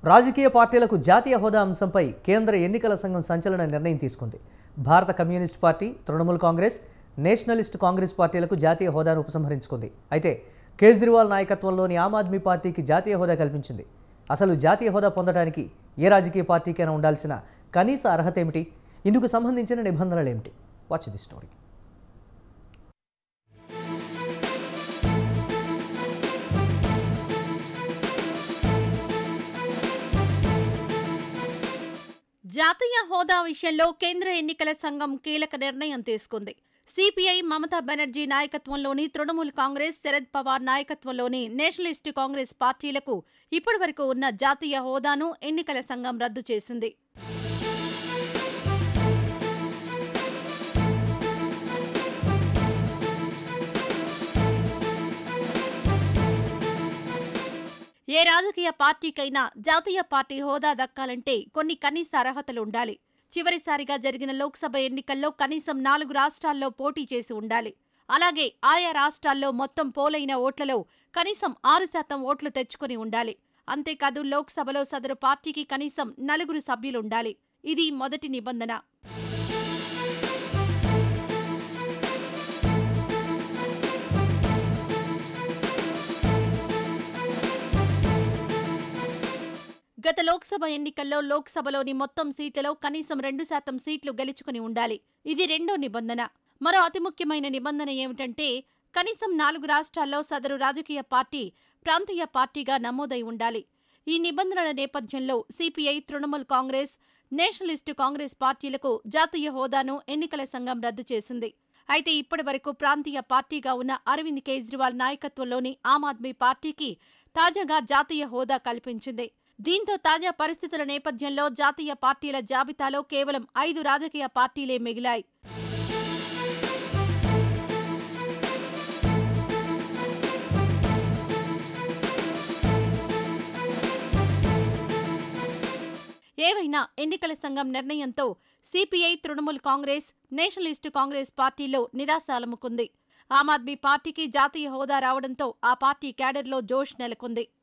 రాజకీయ పార్టీలకు జాతీయ హోదా అంశంపై కేంద్ర ఎన్నికల సంఘం సంచలన నిర్ణయం తీసుకుంది భారత communist party Trinamool Congress nationalist Congress పార్టీలకు జాతీయ హోదాను ఉపసంహరించుకుంది అయితే కేజ్రీవాల్ నాయకత్వంలోని ఆమ్ ఆద్మీ పార్టీకి జాతీయ హోదా కల్పించింది అసలు జాతీయ హోదా పొందడానికి ఏ రాజకీయ పార్టీకైనా ఉండాల్సిన కనీస అర్హత ఏమిటి ఇందుకు సంబంధించిన నిబంధనలు ఏమిటి వాచ్ ది స్టోరీ జాతీయ హోదా విషయంలో కేంద్ర ఎన్నికల సంఘం కీలక నిర్ణయం తీసుకుంది సిపిఐ మమతా బెనర్జీ నాయకత్వంలోని తృణమూల్ కాంగ్రెస్ శరద్ పవార్ నాయకత్వంలోని నేషనలిస్ట్ కాంగ్రెస్ పార్టీలకు ఇప్పటివరకు ఉన్న జాతీయ హోదాను ఎన్నికల సంఘం రద్దు చేసింది ఏ రాజకీయ పార్టీకైనా జాతీయ పార్టీ హోదా దక్కాలంటే కొన్ని కనీస అర్హతలు ఉండాలి చివరిసారిగా జరిగిన లోక్సభ ఎన్నికల్లో కనీసం నాలుగు రాష్ట్రాల్లో పోటీ చేసి ఉండాలి అలాగే ఆయా రాష్ట్రాల్లో మొత్తం పోలైన ఓట్లలో కనీసం ఆరు శాతం ఓట్లు తెచ్చుకుని ఉండాలి అంతేకాదు లోక్సభలో సదరు పార్టీకి కనీసం నలుగురు సభ్యులుండాలి ఇది మొదటి నిబంధన గత లోక్సభ ఎన్నికల్లో లోక్సభలోని మొత్తం సీట్లలో కనీసం రెండు శాతం సీట్లు గెలుచుకుని ఉండాలి ఇది రెండో నిబంధన మరో అతి ముఖ్యమైన నిబంధన ఏమిటంటే కనీసం నాలుగు రాష్ట్రాల్లో సదరు రాజకీయ పార్టీ ప్రాంతీయ పార్టీగా నమోదై ఉండాలి ఈ నిబంధనల నేపథ్యంలో CPI Trinamool Congress nationalist Congress పార్టీలకు జాతీయ హోదాను ఎన్నికల సంఘం రద్దు చేసింది అయితే ఇప్పటి వరకు ప్రాంతీయ పార్టీగా ఉన్న అరవింద్ కేజ్రీవాల్ నాయకత్వంలోని ఆమ్ ఆద్మీ పార్టీకి తాజాగా జాతీయ హోదా కల్పించింది దీంతో తాజా పరిస్థితుల నేపథ్యంలో జాతీయ పార్టీల జాబితాలో కేవలం ఐదు రాజకీయ పార్టీలే మిగిలాయి ఏవైనా ఎన్నికల సంఘం నిర్ణయంతో CPI Trinamool Congress nationalist Congress పార్టీలో నిరాశ అలముకుంది ఆమ్ ఆద్మీ పార్టీకి జాతీయ హోదా రావడంతో ఆ పార్టీ క్యాడర్లో జోష్ నెలకొంది